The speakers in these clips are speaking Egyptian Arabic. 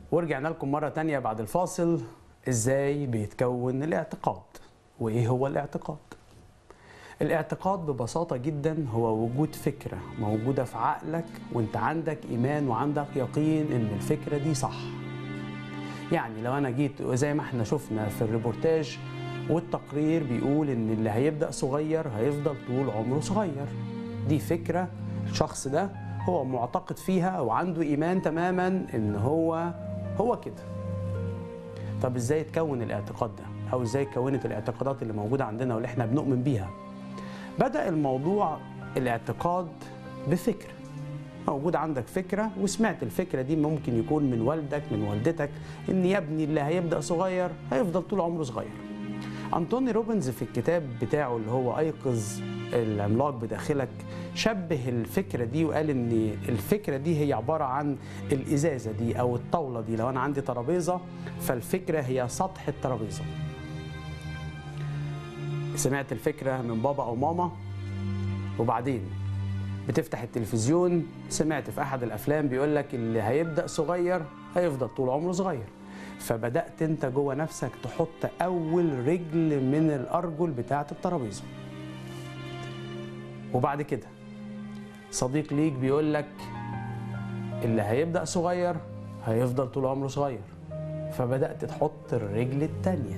ورجعنا لكم مرة تانية بعد الفاصل ازاي بيتكون الاعتقاد وايه هو الاعتقاد الاعتقاد ببساطة جدا هو وجود فكرة موجودة في عقلك وانت عندك ايمان وعندك يقين ان الفكرة دي صح يعني لو انا جيت زي ما احنا شفنا في الريبورتاج والتقرير بيقول ان اللي هيبدأ صغير هيفضل طول عمره صغير دي فكرة الشخص ده هو معتقد فيها وعنده ايمان تماما ان هو هو كده طب ازاي اتكون الاعتقاد ده او ازاي اتكونت الاعتقادات اللي موجوده عندنا واللي احنا بنؤمن بيها بدا الموضوع الاعتقاد بفكره موجود عندك فكره وسمعت الفكره دي ممكن يكون من والدك من والدتك ان يا ابني اللي هيبدا صغير هيفضل طول عمره صغير أنتوني روبنز في الكتاب بتاعه اللي هو أيقظ العملاق بداخلك شبه الفكرة دي وقال إن الفكرة دي هي عبارة عن الإزازة دي أو الطاولة دي لو أنا عندي ترابيزة فالفكرة هي سطح الترابيزة سمعت الفكرة من بابا أو ماما وبعدين بتفتح التلفزيون سمعت في أحد الأفلام بيقول لك اللي هيبدأ صغير هيفضل طول عمره صغير فبدات انت جوه نفسك تحط اول رجل من الارجل بتاعه الترابيزه وبعد كده صديق ليك بيقول لك اللي هيبدا صغير هيفضل طول عمره صغير فبدات تحط الرجل التانيه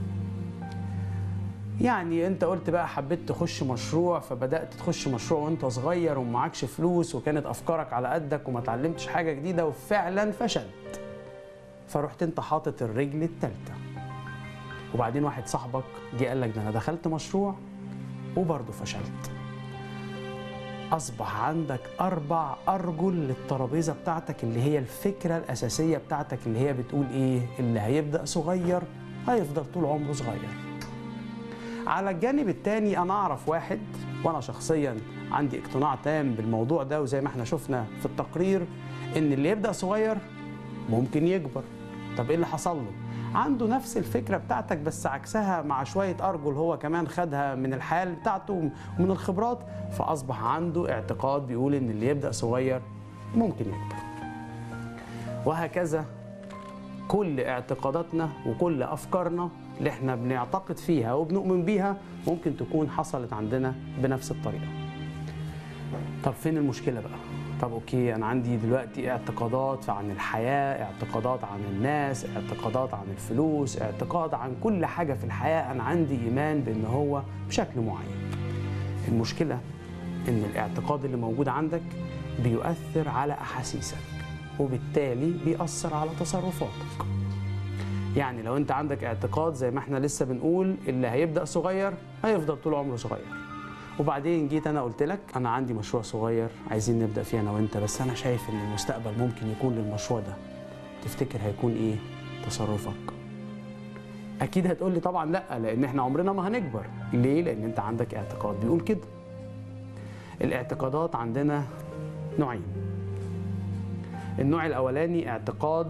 يعني انت قلت بقى حبيت تخش مشروع فبدات تخش مشروع وانت صغير ومعكش فلوس وكانت افكارك على قدك وما اتعلمتش حاجه جديده وفعلا فشلت فرحت انت حاطط الرجل التالتة وبعدين واحد صاحبك جه قال لك ده انا دخلت مشروع وبرضه فشلت اصبح عندك اربع ارجل للترابيزه بتاعتك اللي هي الفكره الاساسيه بتاعتك اللي هي بتقول ايه اللي هيبدا صغير هيفضل طول عمره صغير على الجانب الثاني انا اعرف واحد وانا شخصيا عندي اقتناع تام بالموضوع ده وزي ما احنا شفنا في التقرير ان اللي يبدا صغير ممكن يكبر طب ايه اللي حصل له عنده نفس الفكره بتاعتك بس عكسها مع شويه ارجل هو كمان خدها من الحياه بتاعته ومن الخبرات فاصبح عنده اعتقاد بيقول ان اللي يبدا صغير ممكن يكبر وهكذا كل اعتقاداتنا وكل افكارنا اللي احنا بنعتقد فيها وبنؤمن بيها ممكن تكون حصلت عندنا بنفس الطريقه طب فين المشكله بقى طب اوكي انا عندي دلوقتي اعتقادات عن الحياه اعتقادات عن الناس اعتقادات عن الفلوس اعتقاد عن كل حاجه في الحياه انا عندي ايمان بان هو بشكل معين المشكله ان الاعتقاد اللي موجود عندك بيؤثر على احاسيسك وبالتالي بيأثر على تصرفاتك يعني لو انت عندك اعتقاد زي ما احنا لسه بنقول اللي هيبدأ صغير هيفضل طول عمره صغير وبعدين جيت انا قلت لك انا عندي مشروع صغير عايزين نبدا فيه انا وانت بس انا شايف ان المستقبل ممكن يكون للمشروع ده تفتكر هيكون ايه تصرفك اكيد هتقول لي طبعا لا لان احنا عمرنا ما هنكبر ليه لان انت عندك اعتقاد بيقول كده الاعتقادات عندنا نوعين النوع الاولاني اعتقاد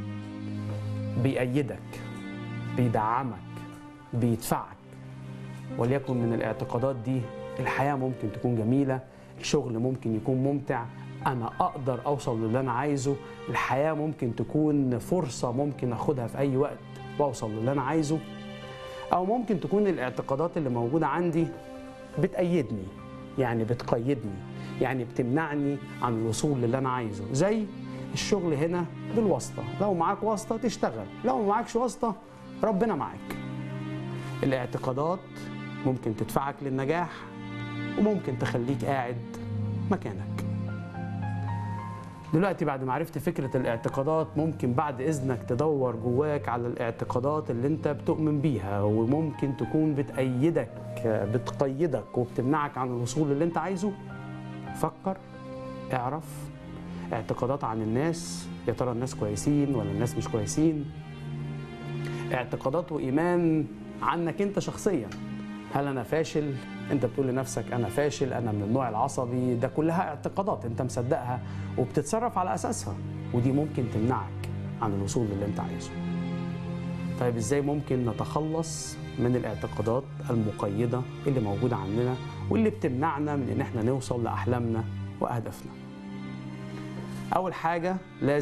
بيأيدك بيدعمك بيدفعك وليكن من الاعتقادات دي الحياة ممكن تكون جميلة الشغل ممكن يكون ممتع أنا أقدر أوصل للي أنا عايزه الحياة ممكن تكون فرصة ممكن أخدها في أي وقت وأوصل للي أنا عايزه أو ممكن تكون الاعتقادات اللي موجودة عندي بتأيدني يعني بتقيدني يعني بتمنعني عن الوصول للي أنا عايزه زي الشغل هنا بالواسطة لو معاك واسطة تشتغل لو معاكش واسطة ربنا معاك الاعتقادات ممكن تدفعك للنجاح وممكن تخليك قاعد مكانك دلوقتي بعد ما عرفت فكرة الاعتقادات ممكن بعد إذنك تدور جواك على الاعتقادات اللي انت بتؤمن بيها وممكن تكون بتأيدك بتقيدك وبتمنعك عن الوصول اللي انت عايزه فكر اعرف اعتقادات عن الناس يا ترى الناس كويسين ولا الناس مش كويسين اعتقادات وإيمان عنك انت شخصيا هل انا فاشل انت بتقول لنفسك انا فاشل انا من النوع العصبي ده كلها اعتقادات انت مصدقها وبتتصرف على اساسها ودي ممكن تمنعك عن الوصول للي انت عايزه طيب ازاي ممكن نتخلص من الاعتقادات المقيده اللي موجوده عندنا واللي بتمنعنا من ان احنا نوصل لاحلامنا واهدافنا اول حاجه لازم